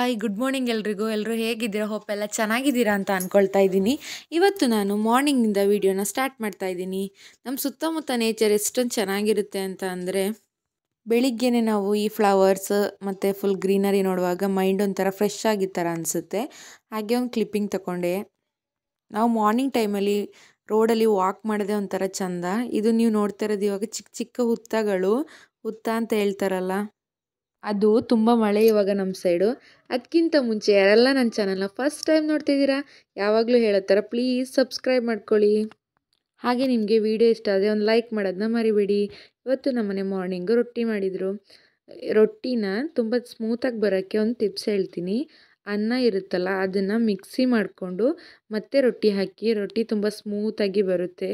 hi good morning ಎಲ್ರಿಗೂ ಎಲ್ಲರೂ ಹೇಗಿದ್ದೀರಾ ಹೋಪ್ ಎಲ್ಲ ಚೆನ್ನಾಗಿದ್ದೀರಾ ಅಂತ ಅಂದ್ಕೊಳ್ತಾ ಇದ್ದೀನಿ ಇವತ್ತು ನಾನು ಮಾರ್ನಿಂಗಿಂದ ವೀಡಿಯೋನ ಸ್ಟಾರ್ಟ್ ಮಾಡ್ತಾ ಇದ್ದೀನಿ ನಮ್ಮ ಸುತ್ತಮುತ್ತ ನೇಚರ್ ಎಷ್ಟೊಂದು ಚೆನ್ನಾಗಿರುತ್ತೆ ಅಂತ ಅಂದರೆ ಬೆಳಿಗ್ಗೆನೆ ನಾವು ಈ ಫ್ಲವರ್ಸ್ ಮತ್ತು ಫುಲ್ ಗ್ರೀನರಿ ನೋಡುವಾಗ ಮೈಂಡ್ ಒಂಥರ ಫ್ರೆಶ್ ಆಗಿದ್ದ ಥರ ಅನಿಸುತ್ತೆ ಹಾಗೆ ಒಂದು ಕ್ಲಿಪ್ಪಿಂಗ್ ತಗೊಂಡೆ ನಾವು ಮಾರ್ನಿಂಗ್ ಟೈಮಲ್ಲಿ ರೋಡಲ್ಲಿ ವಾಕ್ ಮಾಡೋದೇ ಒಂಥರ ಚಂದ ಇದು ನೀವು ನೋಡ್ತಾ ಇರೋದು ಇವಾಗ ಚಿಕ್ಕ ಚಿಕ್ಕ ಹುತ್ತಗಳು ಹುತ್ತ ಅಂತ ಹೇಳ್ತಾರಲ್ಲ ಅದು ತುಂಬ ಮಳೆ ಇವಾಗ ನಮ್ಮ ಸೈಡು ಅದಕ್ಕಿಂತ ಮುಂಚೆ ಯಾರೆಲ್ಲ ನನ್ನ ಚಾನಲ್ನ ಫಸ್ಟ್ ಟೈಮ್ ನೋಡ್ತಿದ್ದೀರಾ ಯಾವಾಗಲೂ ಹೇಳೋ ಥರ ಪ್ಲೀಸ್ ಸಬ್ಸ್ಕ್ರೈಬ್ ಮಾಡ್ಕೊಳ್ಳಿ ಹಾಗೆ ನಿಮಗೆ ವಿಡಿಯೋ ಇಷ್ಟ ಆದರೆ ಒಂದು ಲೈಕ್ ಮಾಡೋದನ್ನ ಮರಿಬೇಡಿ ಇವತ್ತು ನಮ್ಮನೆ ಮಾರ್ನಿಂಗು ರೊಟ್ಟಿ ಮಾಡಿದರು ರೊಟ್ಟಿನ ತುಂಬ ಸ್ಮೂತಾಗಿ ಬರೋಕ್ಕೆ ಒಂದು ಟಿಪ್ಸ್ ಹೇಳ್ತೀನಿ ಅನ್ನ ಇರುತ್ತಲ್ಲ ಅದನ್ನು ಮಿಕ್ಸಿ ಮಾಡಿಕೊಂಡು ಮತ್ತೆ ರೊಟ್ಟಿ ಹಾಕಿ ರೊಟ್ಟಿ ತುಂಬ ಸ್ಮೂತಾಗಿ ಬರುತ್ತೆ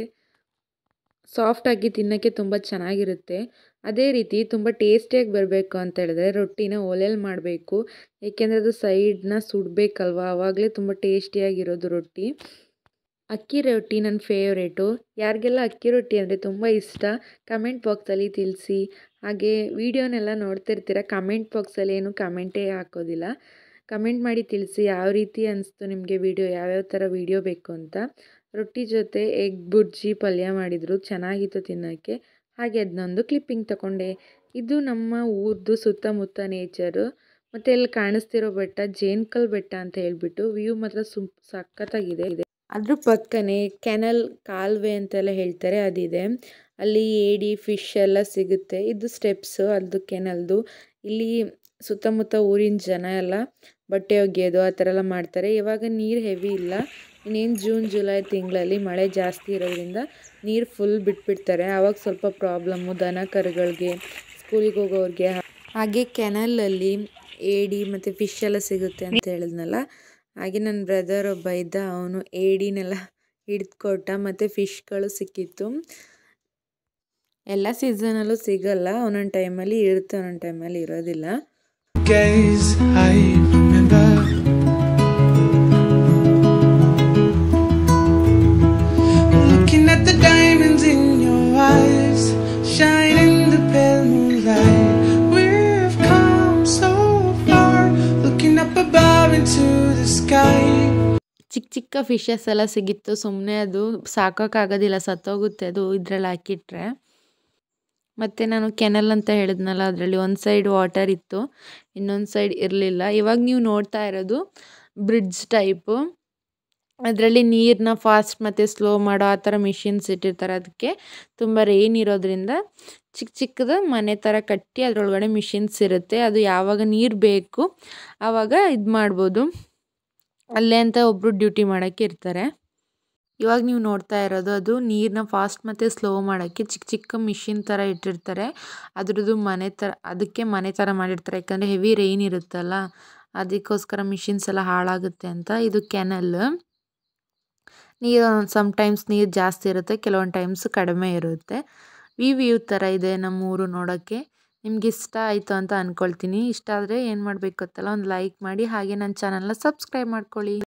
ಸಾಫ್ಟಾಗಿ ತಿನ್ನೋಕ್ಕೆ ತುಂಬ ಚೆನ್ನಾಗಿರುತ್ತೆ ಅದೇ ರೀತಿ ತುಂಬ ಟೇಸ್ಟಿಯಾಗಿ ಬರಬೇಕು ಅಂತ ಹೇಳಿದ್ರೆ ರೊಟ್ಟಿನ ಒಲೆಯಲ್ಲಿ ಮಾಡಬೇಕು ಏಕೆಂದರೆ ಅದು ಸೈಡನ್ನ ಸುಡಬೇಕಲ್ವ ಆವಾಗಲೇ ತುಂಬ ಟೇಸ್ಟಿಯಾಗಿರೋದು ರೊಟ್ಟಿ ಅಕ್ಕಿ ರೊಟ್ಟಿ ನನ್ನ ಫೇವ್ರೇಟು ಯಾರಿಗೆಲ್ಲ ಅಕ್ಕಿ ರೊಟ್ಟಿ ಅಂದರೆ ತುಂಬ ಇಷ್ಟ ಕಮೆಂಟ್ ಬಾಕ್ಸಲ್ಲಿ ತಿಳಿಸಿ ಹಾಗೆ ವೀಡಿಯೋನೆಲ್ಲ ನೋಡ್ತಿರ್ತೀರ ಕಮೆಂಟ್ ಬಾಕ್ಸಲ್ಲಿ ಏನು ಕಮೆಂಟೇ ಹಾಕೋದಿಲ್ಲ ಕಮೆಂಟ್ ಮಾಡಿ ತಿಳಿಸಿ ಯಾವ ರೀತಿ ಅನಿಸ್ತು ನಿಮಗೆ ವೀಡಿಯೋ ಯಾವ್ಯಾವ ಥರ ವೀಡಿಯೋ ಬೇಕು ಅಂತ ರೊಟ್ಟಿ ಜೊತೆ ಎಗ್ ಬುರ್ಜಿ ಪಲ್ಯ ಮಾಡಿದರು ಚೆನ್ನಾಗಿತ್ತು ತಿನ್ನೋಕ್ಕೆ ಹಾಗೆ ಅದನ್ನೊಂದು ಕ್ಲಿಪ್ಪಿಂಗ್ ತಗೊಂಡೆ ಇದು ನಮ್ಮ ಊರದ್ದು ಸುತ್ತಮುತ್ತ ನೇಚರು ಮತ್ತು ಇಲ್ಲಿ ಕಾಣಿಸ್ತಿರೋ ಬೆಟ್ಟ ಜೇನ್ಕಲ್ ಬೆಟ್ಟ ಅಂತ ಹೇಳ್ಬಿಟ್ಟು ವ್ಯೂ ಮಾತ್ರ ಸುಮ್ ಸಖತ್ತಾಗಿದೆ ಇದೆ ಅದ್ರ ಪಕ್ಕನೇ ಕೆನಲ್ ಕಾಲುವೆ ಅಂತೆಲ್ಲ ಹೇಳ್ತಾರೆ ಅದಿದೆ ಅಲ್ಲಿ ಏಡಿ ಫಿಶ್ ಎಲ್ಲ ಸಿಗುತ್ತೆ ಇದು ಸ್ಟೆಪ್ಸು ಅದು ಕೆನಲ್ದು ಇಲ್ಲಿ ಸುತ್ತಮುತ್ತ ಊರಿನ ಜನ ಎಲ್ಲ ಬಟ್ಟೆ ಒಗೆಯೋದು ಆ ಥರ ಎಲ್ಲ ಮಾಡ್ತಾರೆ ಇವಾಗ ನೀರು ಹೆವಿ ಇಲ್ಲ ಇನ್ನೇನು ಜೂನ್ ಜುಲೈ ತಿಂಗಳಲ್ಲಿ ಮಳೆ ಜಾಸ್ತಿ ಇರೋದ್ರಿಂದ ನೀರು ಫುಲ್ ಬಿಟ್ಬಿಡ್ತಾರೆ ಆವಾಗ ಸ್ವಲ್ಪ ಪ್ರಾಬ್ಲಮ್ಮು ದನ ಕರುಗಳಿಗೆ ಸ್ಕೂಲಿಗೆ ಹೋಗೋರಿಗೆ ಹಾಗೆ ಕೆನಲಲ್ಲಿ ಏಡಿ ಮತ್ತು ಫಿಶ್ ಎಲ್ಲ ಸಿಗುತ್ತೆ ಅಂತ ಹೇಳಿದ್ನಲ್ಲ ಹಾಗೆ ನನ್ನ ಬ್ರದರ್ ಒಬ್ಬ ಇದ್ದ ಅವನು ಏಡಿನೆಲ್ಲ ಹಿಡಿದುಕೊಟ್ಟ ಮತ್ತು ಫಿಶ್ಗಳು ಸಿಕ್ಕಿತ್ತು ಎಲ್ಲ ಸೀಸನಲ್ಲೂ ಸಿಗಲ್ಲ ಒಂದೊಂದು ಟೈಮಲ್ಲಿ ಇರುತ್ತೆ ಒಂದೊಂದು ಟೈಮಲ್ಲಿ ಇರೋದಿಲ್ಲ gaze I remember Looking at the diamonds in your eyes Shine in the pale moonlight We've come so far Looking up above into the sky ಚಿಕ್ಕ ಚಿಕ್ಕ ಫಿಶಸ್ ಎಲ್ಲ ಸಿಗಿತ್ತು ಸುಮ್ಮನೆ ಅದು ಸಾಕೋಕ್ಕಾಗೋದಿಲ್ಲ ಸತ್ತೋಗುತ್ತೆ ಅದು ಇದ್ರಲ್ಲಿ ಹಾಕಿಟ್ರೆ ಮತ್ತು ನಾನು ಕೆನಲ್ ಅಂತ ಹೇಳಿದ್ನಲ್ಲ ಅದರಲ್ಲಿ ಒಂದು ಸೈಡ್ ವಾಟರ್ ಇತ್ತು ಇನ್ನೊಂದು ಸೈಡ್ ಇರಲಿಲ್ಲ ಇವಾಗ ನೀವು ನೋಡ್ತಾ ಇರೋದು ಬ್ರಿಡ್ಜ್ ಟೈಪು ಅದರಲ್ಲಿ ನೀರನ್ನ ಫಾಸ್ಟ್ ಮತ್ತು ಸ್ಲೋ ಮಾಡೋ ಆ ಥರ ಮಿಷಿನ್ಸ್ ಇಟ್ಟಿರ್ತಾರೆ ಅದಕ್ಕೆ ತುಂಬ ರೇನ್ ಇರೋದ್ರಿಂದ ಚಿಕ್ಕ ಚಿಕ್ಕದು ಮನೆ ಥರ ಕಟ್ಟಿ ಅದರೊಳಗಡೆ ಮಿಷಿನ್ಸ್ ಇರುತ್ತೆ ಅದು ಯಾವಾಗ ನೀರು ಬೇಕು ಆವಾಗ ಇದು ಮಾಡ್ಬೋದು ಅಲ್ಲೇ ಅಂತ ಒಬ್ಬರು ಡ್ಯೂಟಿ ಮಾಡೋಕ್ಕೆ ಇರ್ತಾರೆ ಇವಾಗ ನೀವು ನೋಡ್ತಾ ಇರೋದು ಅದು ನೀರನ್ನ ಫಾಸ್ಟ್ ಮತ್ತು ಸ್ಲೋ ಮಾಡೋಕ್ಕೆ ಚಿಕ್ಕ ಚಿಕ್ಕ ಮಿಷಿನ್ ಥರ ಇಟ್ಟಿರ್ತಾರೆ ಅದ್ರದ್ದು ಮನೆ ಥರ ಅದಕ್ಕೆ ಮನೆ ಥರ ಮಾಡಿರ್ತಾರೆ ಯಾಕಂದರೆ ಹೆವಿ ರೈನ್ ಇರುತ್ತಲ್ಲ ಅದಕ್ಕೋಸ್ಕರ ಮಿಷಿನ್ಸ್ ಎಲ್ಲ ಹಾಳಾಗುತ್ತೆ ಅಂತ ಇದು ಕೆನಲ್ ನೀರು ಸಮ್ಟೈಮ್ಸ್ ನೀರು ಜಾಸ್ತಿ ಇರುತ್ತೆ ಕೆಲವೊಂದು ಟೈಮ್ಸ್ ಕಡಿಮೆ ಇರುತ್ತೆ ವಿ ವ್ಯೂ ಥರ ಇದೆ ನಮ್ಮೂರು ನೋಡೋಕ್ಕೆ ನಿಮ್ಗೆ ಇಷ್ಟ ಆಯಿತು ಅಂತ ಅಂದ್ಕೊಳ್ತೀನಿ ಇಷ್ಟ ಆದರೆ ಏನು ಮಾಡಬೇಕು ಗೊತ್ತಲ್ಲ ಒಂದು ಲೈಕ್ ಮಾಡಿ ಹಾಗೆ ನನ್ನ ಚಾನಲ್ನ ಸಬ್ಸ್ಕ್ರೈಬ್ ಮಾಡ್ಕೊಳ್ಳಿ